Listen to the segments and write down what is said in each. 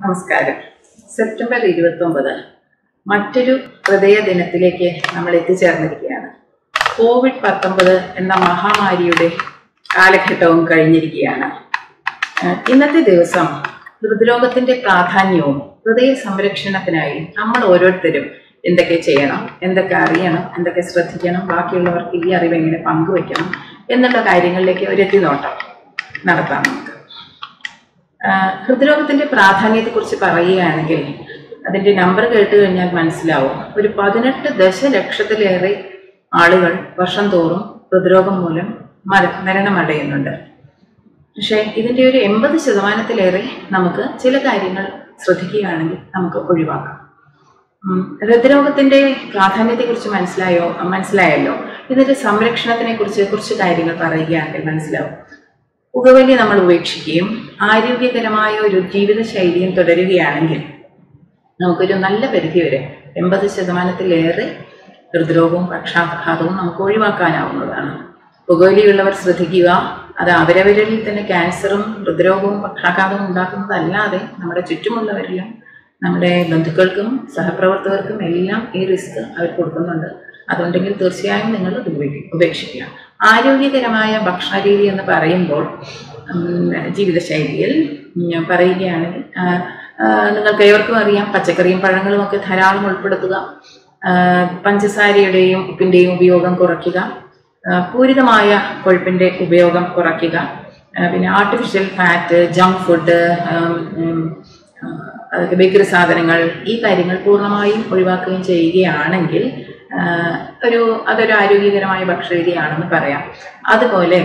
നമസ്കാരം സെപ്റ്റംബർ ഇരുപത്തൊമ്പത് മറ്റൊരു ഹൃദയ ദിനത്തിലേക്ക് നമ്മൾ എത്തിച്ചേർന്നിരിക്കുകയാണ് കോവിഡ് പത്തൊമ്പത് എന്ന മഹാമാരിയുടെ കാലഘട്ടവും കഴിഞ്ഞിരിക്കുകയാണ് ഏഹ് ഇന്നത്തെ ദിവസം ഹൃദ്രോഗത്തിന്റെ പ്രാധാന്യവും ഹൃദയ സംരക്ഷണത്തിനായി നമ്മൾ ഓരോരുത്തരും എന്തൊക്കെ ചെയ്യണം എന്തൊക്കെ അറിയണം എന്തൊക്കെ ശ്രദ്ധിക്കണം ബാക്കിയുള്ളവർക്ക് ഈ അറിവ് എങ്ങനെ പങ്കുവെക്കണം എന്നുള്ള കാര്യങ്ങളിലേക്ക് ഒരു എത്തിനോട്ടം നടത്താം നമുക്ക് ആഹ് ഹൃദ്രോഗത്തിന്റെ പ്രാധാന്യത്തെക്കുറിച്ച് പറയുകയാണെങ്കിൽ അതിന്റെ നമ്പർ കേട്ട് കഴിഞ്ഞാൽ മനസ്സിലാവും ഒരു പതിനെട്ട് ദശലക്ഷത്തിലേറെ ആളുകൾ വർഷം തോറും ഹൃദ്രോഗം മൂലം മര മരണമടയുന്നുണ്ട് പക്ഷേ ഇതിന്റെ ഒരു എൺപത് ശതമാനത്തിലേറെ നമുക്ക് ചില കാര്യങ്ങൾ ശ്രദ്ധിക്കുകയാണെങ്കിൽ നമുക്ക് ഒഴിവാക്കാം ഉം, ഹൃദ്രോഗത്തിന്റെ പ്രാധാന്യത്തെക്കുറിച്ച് മനസ്സിലായോ മനസ്സിലായല്ലോ ഇതിന്റെ സംരക്ഷണത്തിനെ കുറിച്ച് കുറച്ച് കാര്യങ്ങൾ പറയുകയാണെങ്കിൽ മനസ്സിലാവും പുകവലി നമ്മൾ ഉപേക്ഷിക്കുകയും ആരോഗ്യകരമായ ഒരു ജീവിതശൈലിയും തുടരുകയാണെങ്കിൽ നമുക്കൊരു നല്ല പരിധി വരെ എൺപത് ശതമാനത്തിലേറെ ഹൃദ്രോഗവും പക്ഷാഘാതവും നമുക്ക് ഒഴിവാക്കാനാവുന്നതാണ് പുകവലിയുള്ളവർ ശ്രദ്ധിക്കുക അത് അവരവരിൽ തന്നെ ക്യാൻസറും ഹൃദ്രോഗവും പക്ഷാഘാതവും ഉണ്ടാക്കുന്നതല്ലാതെ നമ്മുടെ ചുറ്റുമുള്ളവരിലും നമ്മുടെ ബന്ധുക്കൾക്കും സഹപ്രവർത്തകർക്കും എല്ലാം ഈ റിസ്ക് അവർ കൊടുക്കുന്നുണ്ട് അതുണ്ടെങ്കിൽ തീർച്ചയായും നിങ്ങൾ അത് ഉപേക്ഷി- ഉപേക്ഷിക്കുക ആരോഗ്യകരമായ ഭക്ഷണ രീതി എന്ന് പറയുമ്പോൾ ഉം, ജീവിതശൈലിയിൽ ഞാൻ പറയുകയാണെങ്കിൽ ആ, ആ, നിങ്ങൾക്ക് ഏവർക്കും അറിയാം പച്ചക്കറിയും പഴങ്ങളും ഒക്കെ ധാരാളം ഉൾപ്പെടുത്തുക ആ, പഞ്ചസാരയുടെയും ഉപ്പിൻ്റെയും ഉപയോഗം കുറയ്ക്കുക ആ, പൂരിതമായ കൊഴുപ്പിൻ്റെ ഉപയോഗം കുറയ്ക്കുക ആ, പിന്നെ ആർട്ടിഫിഷ്യൽ ഫാറ്റ് ജങ്ക് ഫുഡ് അതൊക്കെ ബേക്കറി സാധനങ്ങൾ ഈ കാര്യങ്ങൾ പൂർണ്ണമായും ഒഴിവാക്കുകയും ചെയ്യുകയാണെങ്കിൽ ആ, ഒരു അതൊരു ആരോഗ്യകരമായ ഭക്ഷണരീതിയാണെന്ന് പറയാം അതുപോലെ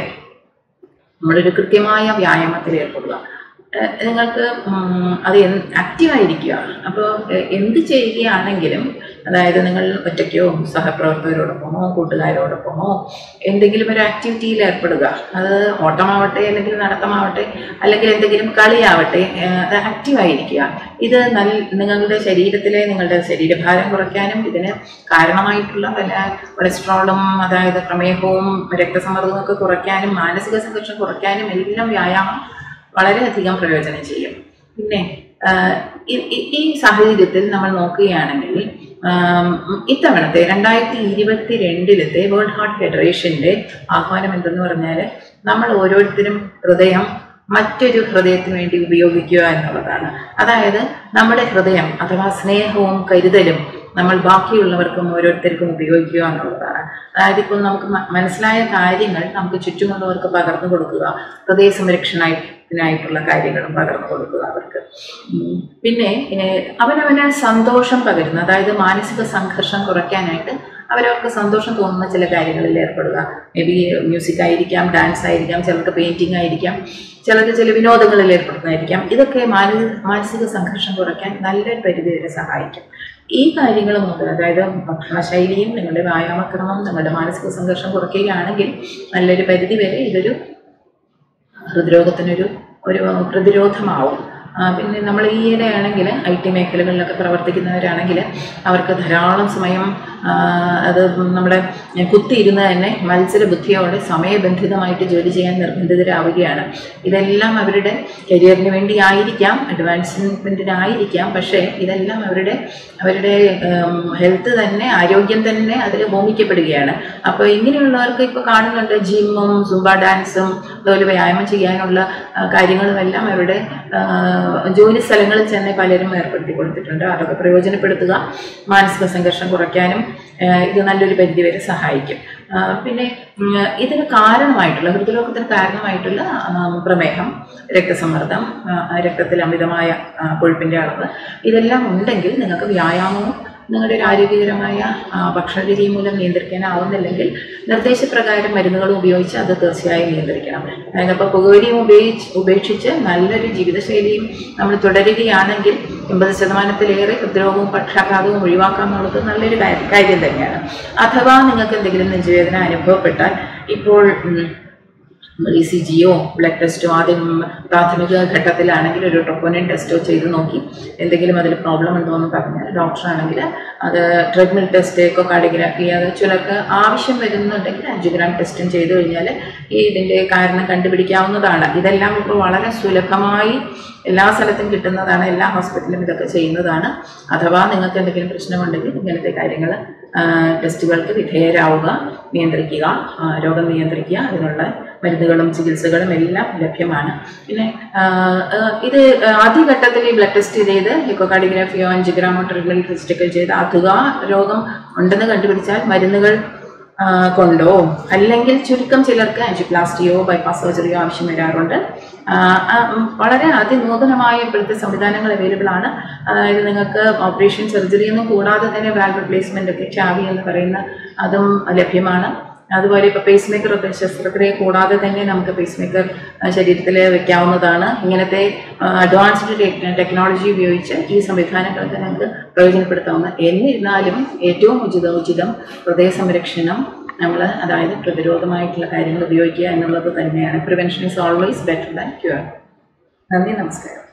നമ്മളൊരു കൃത്യമായ വ്യായാമത്തിൽ ഏർപ്പെടുക ഏഹ് നിങ്ങൾക്ക് ഉം, അത് ആക്റ്റീവായിരിക്കുക അപ്പോൾ എന്ത് ചെയ്യുകയാണെങ്കിലും അതായത് നിങ്ങൾ ഒറ്റയ്ക്കോ സഹപ്രവർത്തകരോടൊപ്പമോ കൂട്ടുകാരോടൊപ്പമോ എന്തെങ്കിലും ഒരു ആക്ടിവിറ്റിയിൽ ഏർപ്പെടുക അത് ഓട്ടമാവട്ടെ അല്ലെങ്കിൽ നടത്തമാവട്ടെ അല്ലെങ്കിൽ എന്തെങ്കിലും കളിയാവട്ടെ ഏഹ് അത് ആക്റ്റീവായിരിക്കുക ഇത് നല്ല നിങ്ങളുടെ ശരീരത്തിലെ നിങ്ങളുടെ ശരീരഭാരം കുറയ്ക്കാനും ഇതിന് കാരണമായിട്ടുള്ള പല കൊളസ്ട്രോളും അതായത് പ്രമേഹവും രക്തസമ്മർദ്ദവും ഒക്കെ കുറയ്ക്കാനും മാനസിക സംഘർഷം കുറയ്ക്കാനും എല്ലാം വ്യായാമം വളരെയധികം പ്രയോജനം ചെയ്യും പിന്നെ ആഹ് ഈ- ഈ- ഈ സാഹചര്യത്തിൽ നമ്മൾ നോക്കുകയാണെങ്കിൽ ആം, ഇത്തവണത്തെ രണ്ടായിരത്തി ഇരുപത്തി രണ്ടിലത്തെ വേൾഡ് ഹാർട്ട് ഫെഡറേഷന്റെ ആഹ്വാനം എന്തെന്ന് പറഞ്ഞാൽ നമ്മൾ ഓരോരുത്തരും ഹൃദയം മറ്റൊരു ഹൃദയത്തിന് വേണ്ടി ഉപയോഗിക്കുക എന്നുള്ളതാണ് അതായത് നമ്മുടെ ഹൃദയം അഥവാ സ്നേഹവും കരുതലും നമ്മൾ ബാക്കിയുള്ളവർക്കും ഓരോരുത്തർക്കും ഉപയോഗിക്കുക എന്നുള്ളതാണ് അതായത് ഇപ്പോൾ നമുക്ക് മ- മനസ്സിലായ കാര്യങ്ങൾ നമുക്ക് ചുറ്റുമുള്ളവർക്ക് പകർന്നു കൊടുക്കുക ഹൃദയ സംരക്ഷണത്തിനായിട്ടുള്ള കാര്യങ്ങളും പകർന്നു കൊടുക്കുക അവർക്ക് ഉം. പിന്നെ ഏഹ്, അവനവന് സന്തോഷം പകരുന്ന അതായത് മാനസിക സംഘർഷം കുറയ്ക്കാനായിട്ട് അവരവർക്ക് സന്തോഷം തോന്നുന്ന ചില കാര്യങ്ങളിൽ ഏർപ്പെടുക മേ ബി മ്യൂസിക് ആയിരിക്കാം ഡാൻസ് ആയിരിക്കാം ചിലർക്ക് പെയിന്റിംഗ് ആയിരിക്കാം ചിലർക്ക് ചില വിനോദങ്ങളിൽ ഏർപ്പെടുന്നതായിരിക്കാം ഇതൊക്കെ മാനസിക മാനസിക സംഘർഷം കുറയ്ക്കാൻ നല്ലൊരു പരിധി വരെ സഹായിക്കും ഈ കാര്യങ്ങൾ മുതൽ അതായത് ഭക്ഷണശൈലിയും നിങ്ങളുടെ വ്യായാമക്രമം നിങ്ങളുടെ മാനസിക സംഘർഷം കുറയ്ക്കുകയാണെങ്കിൽ നല്ലൊരു പരിധി വരെ ഇതൊരു ഹൃദ്രോഗത്തിനൊരു ഒരു പ്രതിരോധമാവും ആ, പിന്നെ നമ്മൾ ഈയിടെ ആണെങ്കിൽ ഐ ടി മേഖലകളിലൊക്കെ പ്രവർത്തിക്കുന്നവരാണെങ്കിൽ അവർക്ക് ധാരാളം സമയം ആ, അത് നമ്മുടെ കുത്തിയിരുന്ന് തന്നെ മത്സര ബുദ്ധിയോടെ സമയബന്ധിതമായിട്ട് ജോലി ചെയ്യാൻ നിർബന്ധിതരാവുകയാണ് ഇതെല്ലാം അവരുടെ കരിയറിന് വേണ്ടി ആയിരിക്കാം അഡ്വാൻസ്മെൻറ്റിനായിരിക്കാം പക്ഷേ ഇതെല്ലാം അവരുടെ അവരുടെ ഹെൽത്ത് തന്നെ ആരോഗ്യം തന്നെ അതിൽ ഹോമിക്കപ്പെടുകയാണ് അപ്പോൾ ഇങ്ങനെയുള്ളവർക്ക് ഇപ്പോൾ കാണുന്നുണ്ട് ജിമ്മും സുംബ ഡാൻസും അതുപോലെ വ്യായാമം ചെയ്യാനുള്ള ആ, കാര്യങ്ങളുമെല്ലാം അവരുടെ ആ, ജോലി സ്ഥലങ്ങളിൽ തന്നെ പലരും ഏർപ്പെടുത്തി കൊടുത്തിട്ടുണ്ട് അതൊക്കെ പ്രയോജനപ്പെടുത്തുക മാനസിക സംഘർഷം കുറയ്ക്കാനും ആ, ഇത് നല്ലൊരു പരിധി വരെ സഹായിക്കും ആ, പിന്നെ ഉം, ഇതിന് കാരണമായിട്ടുള്ള ഹൃദ്രോഗത്തിന് കാരണമായിട്ടുള്ള ആ, പ്രമേഹം രക്തസമ്മർദ്ദം ആ, രക്തത്തിൽ അമിതമായ ആ, കൊഴുപ്പിൻ്റെ അളവ് ഇതെല്ലാം ഉണ്ടെങ്കിൽ നിങ്ങൾക്ക് വ്യായാമവും നിങ്ങളുടെ ഒരു ആരോഗ്യകരമായ ആ, ഭക്ഷണരീതി മൂലം നിയന്ത്രിക്കാനാവുന്നില്ലെങ്കിൽ നിർദ്ദേശപ്രകാരം മരുന്നുകൾ ഉപയോഗിച്ച് അത് തീർച്ചയായും നിയന്ത്രിക്കണം അതായത് അപ്പോൾ പുകവലിയും ഉപയോഗിച്ച് ഉപേക്ഷിച്ച് നല്ലൊരു ജീവിതശൈലിയും നമ്മൾ തുടരുകയാണെങ്കിൽ എൺപത് ശതമാനത്തിലേറെ ഹൃദ്രോഗവും പക്ഷാഘാതവും ഒഴിവാക്കാം എന്നുള്ളത് നല്ലൊരു കാര്യം കാര്യം തന്നെയാണ് അഥവാ നിങ്ങൾക്ക് എന്തെങ്കിലും നെഞ്ചുവേദന അനുഭവപ്പെട്ടാൽ ഇപ്പോൾ ഉം, ഇ സി ജിയോ ബ്ലഡ് ടെസ്റ്റോ ആദ്യം പ്രാഥമിക ഘട്ടത്തിലാണെങ്കിൽ ഒരു ട്രൊപ്പോനിൻ ടെസ്റ്റോ ചെയ്ത് നോക്കി എന്തെങ്കിലും അതിൽ പ്രോബ്ലം ഉണ്ടോ എന്ന് പറഞ്ഞാൽ ഡോക്ടറാണെങ്കിൽ അത് ട്രെഡ്മിൽ ടെസ്റ്റ് എക്കോ കാർഡിയോഗ്രാഫി അത് ചിലർക്ക് ആവശ്യം വരുന്നുണ്ടെങ്കിൽ അഞ്ചുഗ്രാം ടെസ്റ്റും ചെയ്തു കഴിഞ്ഞാൽ ഈ ഇതിൻ്റെ കാരണം കണ്ടുപിടിക്കാവുന്നതാണ് ഇതെല്ലാം ഇപ്പോൾ വളരെ സുലഭമായി എല്ലാ സ്ഥലത്തും കിട്ടുന്നതാണ് എല്ലാ ഹോസ്പിറ്റലും ഇതൊക്കെ ചെയ്യുന്നതാണ് അഥവാ നിങ്ങൾക്ക് എന്തെങ്കിലും പ്രശ്നമുണ്ടെങ്കിൽ ഇങ്ങനത്തെ കാര്യങ്ങൾ ടെസ്റ്റുകൾക്ക് വിധേയരാവുക നിയന്ത്രിക്കുക ആ, രോഗം നിയന്ത്രിക്കുക അതിനുള്ള മരുന്നുകളും ചികിത്സകളും എല്ലാം ലഭ്യമാണ് പിന്നെ ആ, ആ, ഇത് ആദ്യഘട്ടത്തിൽ ഈ ബ്ലഡ് ടെസ്റ്റ് ചെയ്ത് എക്കോകാർഡിയോഗ്രാഫിയോ അഞ്ചുഗ്രാമോ ട്രീറ്റ്മെൻറ്റ് ടെസ്റ്റൊക്കെ ചെയ്ത് അഥവാ രോഗം ഉണ്ടെന്ന് കണ്ടുപിടിച്ചാൽ മരുന്നുകൾ ആ, കൊണ്ടോ അല്ലെങ്കിൽ ചുരുക്കം ചിലർക്ക് ആൻജിപ്ലാസ്റ്റിയോ ബൈപ്പാസ് സർജറിയോ ആവശ്യം വരാറുണ്ട് ആ, ആ, ഉം, വളരെ അതിനൂതനമായ ഇപ്പോഴത്തെ സംവിധാനങ്ങൾ അവൈലബിൾ ആണ് അതായത് നിങ്ങൾക്ക് ഓപ്പറേഷൻ സർജറി ഒന്നും കൂടാതെ തന്നെ വാൽവ് റിപ്ലേസ്മെൻ്റ് ഒക്കെ ചാവി എന്ന് പറയുന്ന അതും ലഭ്യമാണ് അതുപോലെ ഇപ്പോൾ പേസ് മേക്കർ ഒക്കെ ശസ്ത്രക്രിയ കൂടാതെ തന്നെ നമുക്ക് പേസ് മേക്കർ ശരീരത്തിൽ വെക്കാവുന്നതാണ് ഇങ്ങനത്തെ അഡ്വാൻസ്ഡ് ടെക്നോളജി ഉപയോഗിച്ച് ഈ സംവിധാനങ്ങളൊക്കെ നമുക്ക് പ്രയോജനപ്പെടുത്താവുന്ന എന്നിരുന്നാലും ഏറ്റവും ഉചിത ഉചിതം ഹൃദയ സംരക്ഷണം നമ്മൾ അതായത് പ്രതിരോധമായിട്ടുള്ള കാര്യങ്ങൾ ഉപയോഗിക്കുക എന്നുള്ളത് തന്നെയാണ് prevention is always better than cure നന്ദി നമസ്കാരം